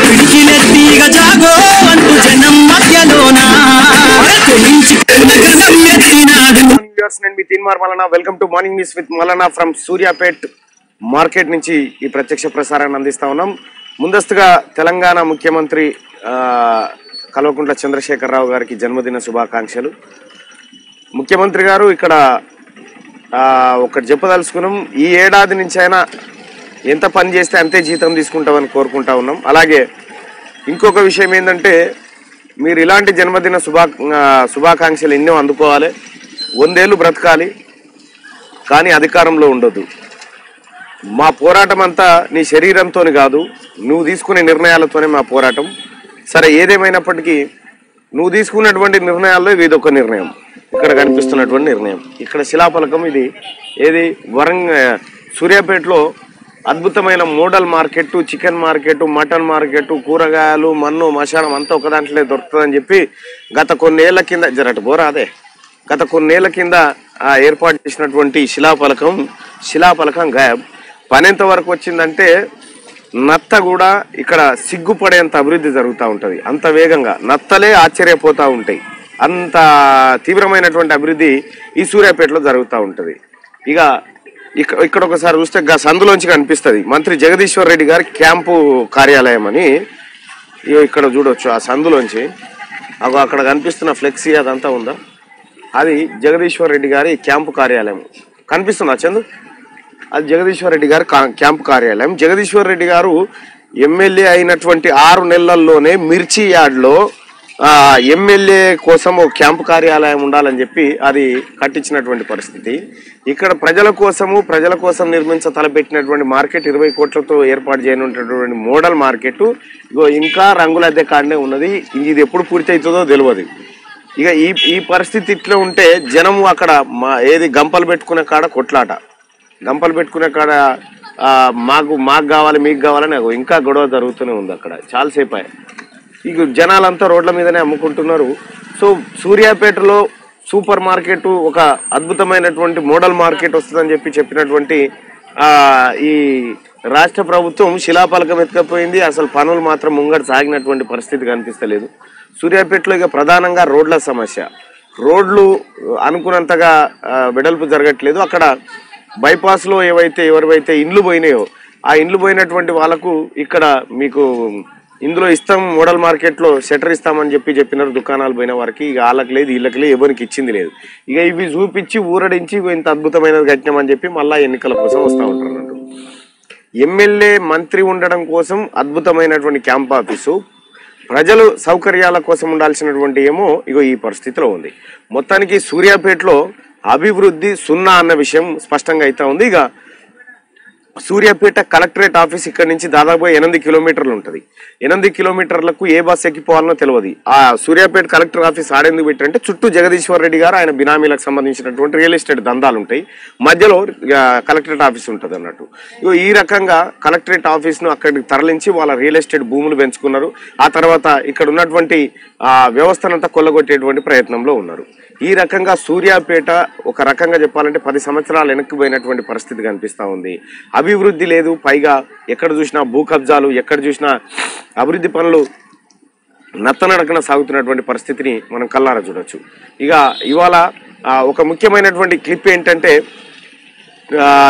పిడికిలెత్తిగ జాగో అంటూ జనం మధ్యలోన తెగించి ఎత్తినాడు వ్యూవర్స్ నేను మీ Teenmaar Mallanna welcome to morning news with Mallanna from Suryapet market నుంచి ఈ ప్రత్యక్ష ప్రసారాన్ని అందిస్తా ఉన్నాం ముందస్తుగా తెలంగాణ ముఖ్యమంత్రి ఆ, కల్వకుంట్ల చంద్రశేఖరరావు గారికి జన్మదిన శుభాకాంక్షలు ముఖ్యమంత్రి గారు ఇక్కడ ఆ, ఒకటి చెప్పదలుచుకున్నాం ఈ ఏడాది నుంచి అయినా ఎంత పని చేస్తే అంతే జీతం తీసుకుంటామని కోరుకుంటా ఉన్నాం అలాగే ఇంకొక విషయం ఏంటంటే మీరు ఇలాంటి జన్మదిన శుభా ఆ, శుభాకాంక్షలు ఎన్నో అందుకోవాలి వందేళ్ళు బ్రతకాలి కానీ అధికారంలో ఉండొద్దు మా పోరాటం అంతా నీ శరీరంతో కాదు నువ్వు తీసుకునే నిర్ణయాలతోనే మా పోరాటం సరే ఏదేమైనప్పటికీ నువ్వు తీసుకున్నటువంటి నిర్ణయాల్లో ఇది ఒక నిర్ణయం ఇక్కడ కనిపిస్తున్నటువంటి నిర్ణయం ఇక్కడ శిలాఫలకం ఇది ఏది వరంగ సూర్యాపేటలో అద్భుతమైన model market chicken market mutton market కూరగాయలు మన్ను మశానం అంతా ఒక దాంట్లో దొరుకుతుందని చెప్పి గత కొన్నేళ్ల కింద జరట పోరాదే గత కొన్నేళ్ల కింద ఆ ఏర్పాటు చేసినటువంటి శిలాఫలకం శిలాఫలకం గాయబ్ పని ఎంత వరకు వచ్చిందంటే నత్త కూడా ఇక్కడ సిగ్గుపడేంత అభివృద్ధి జరుగుతూ ఉంటుంది అంత వేగంగా నత్తలే ఆశ్చర్యపోతూ ఉంటాయి అంత తీవ్రమైనటువంటి అభివృద్ధి ఈ సూర్యాపేటలో జరుగుతూ ఉంటుంది ఇక ఇక్కడ ఇక్కడ ఒకసారి చూస్తే గా సందులోంచి కనిపిస్తుంది మంత్రి జగదీశ్వర్ రెడ్డి గారి క్యాంపు కార్యాలయం అని ఇగో ఇక్కడ చూడొచ్చు ఆ సందులోంచి అగో అక్కడ కనిపిస్తున్న ఫ్లెక్సీ అదంతా ఉందా అది జగదీశ్వర్ రెడ్డి గారి క్యాంపు కార్యాలయం కనిపిస్తుందా చందు అది జగదీశ్వర్ రెడ్డి గారి కా- క్యాంపు కార్యాలయం జగదీశ్వర్ రెడ్డి గారు ఎమ్మెల్యే అయినటువంటి ఆరు నెలల్లోనే మిర్చి యార్డ్లో ఆ, ఎమ్మెల్యే కోసం ఒక క్యాంపు కార్యాలయం ఉండాలని చెప్పి అది కట్టించినటువంటి పరిస్థితి ఇక్కడ ప్రజల కోసము ప్రజల కోసం నిర్మించ తలపెట్టినటువంటి మార్కెట్ ఇరవై కోట్లతో ఏర్పాటు చేయనున్నటువంటి మోడల్ మార్కెట్ ఇగో ఇంకా రంగుల అద్దె కాడనే ఉన్నది ఇది ఎప్పుడు పూర్తి అవుతుందో తెలియదు ఇక ఈ ఈ పరిస్థితి ఇట్లా ఉంటే జనం అక్కడ మా ఏది గంపలు పెట్టుకునే కాడ కొట్లాట గంపలు పెట్టుకునే కాడ ఆ, మాకు మాకు కావాలి మీకు కావాలని అగో ఇంకా గొడవ జరుగుతూనే ఉంది అక్కడ చాలాసేపు అయ్యాయి. ఇక జనాలంతా రోడ్ల మీదనే అమ్ముకుంటున్నారు సో సూర్యాపేటలో సూపర్ మార్కెట్ ఒక అద్భుతమైనటువంటి మోడల్ మార్కెట్ వస్తుందని చెప్పి చెప్పినటువంటి ఆ ఈ రాష్ట్ర ప్రభుత్వం శిలాఫలకం ఎత్తుకపోయింది అసలు పనులు మాత్రం ముంగడు సాగినటువంటి పరిస్థితి కనిపిస్తలేదు సూర్యాపేటలో ఇక ప్రధానంగా రోడ్ల సమస్య రోడ్లు అనుకున్నంతగా ఆ, వెడల్పు జరగట్లేదు అక్కడ బైపాస్ లో ఏవైతే ఎవరివైతే ఇండ్లు పోయినాయో ఆ ఇండ్లు పోయినటువంటి వాళ్ళకు ఇక్కడ మీకు ఇందులో ఇస్తాం మోడల్ మార్కెట్ లో షట్టర్ ఇస్తామని చెప్పి చెప్పినారు దుకాణాలు పోయిన వారికి ఇక వాళ్ళకి లేదు వీళ్ళకి లేదు ఎవరికి ఇచ్చింది లేదు ఇక ఇవి చూపించి ఊరడించి ఇగో ఇంత అద్భుతమైనది కట్టినామని చెప్పి మళ్ళా ఎన్నికల కోసం వస్తూ ఉంటారు అన్నట్టు ఎమ్మెల్యే మంత్రి ఉండడం కోసం అద్భుతమైనటువంటి క్యాంప్ ఆఫీసు ప్రజలు సౌకర్యాల కోసం ఉండాల్సినటువంటి ఏమో ఇగో ఈ పరిస్థితిలో ఉంది మొత్తానికి సూర్యాపేటలో అభివృద్ధి సున్నా అన్న విషయం స్పష్టంగా అయితే ఉంది ఇక సూర్యాపేట కలెక్టరేట్ ఆఫీస్ ఇక్కడ నుంచి దాదాపు ఎనిమిది కిలోమీటర్లు ఉంటుంది ఎనిమిది కిలోమీటర్లకు ఏ బస్ ఎక్కిపోవాలనో తెలియదు ఆ సూర్యాపేట కలెక్టర్ ఆఫీస్ ఆడేందుకు పెట్టారంటే చుట్టూ జగదీశ్వర్ రెడ్డి గారు ఆయన బినామీలకు సంబంధించినటువంటి రియల్ ఎస్టేట్ దందాలు ఉంటాయి మధ్యలో ఆ, కలెక్టరేట్ ఆఫీస్ ఉంటుంది అన్నట్టు ఇగో ఈ రకంగా కలెక్టరేట్ ఆఫీస్ ను అక్కడికి తరలించి వాళ్ళ రియల్ ఎస్టేట్ భూములు పెంచుకున్నారు ఆ తర్వాత ఇక్కడ ఉన్నటువంటి ఆ వ్యవస్థనంతా కొల్లగొట్టేటువంటి ప్రయత్నంలో ఉన్నారు ఈ రకంగా సూర్యాపేట ఒక రకంగా చెప్పాలంటే పది సంవత్సరాలు వెనక్కి పోయినటువంటి పరిస్థితి కనిపిస్తా ఉంది అభివృద్ధి లేదు పైగా ఎక్కడ చూసినా భూ కబ్జాలు ఎక్కడ చూసినా అభివృద్ధి పనులు నత్తనడకన సాగుతున్నటువంటి పరిస్థితిని మనం కల్లారా చూడొచ్చు ఇక ఇవాళ ఆ, ఒక ముఖ్యమైనటువంటి క్లిప్ ఏంటంటే ఆ,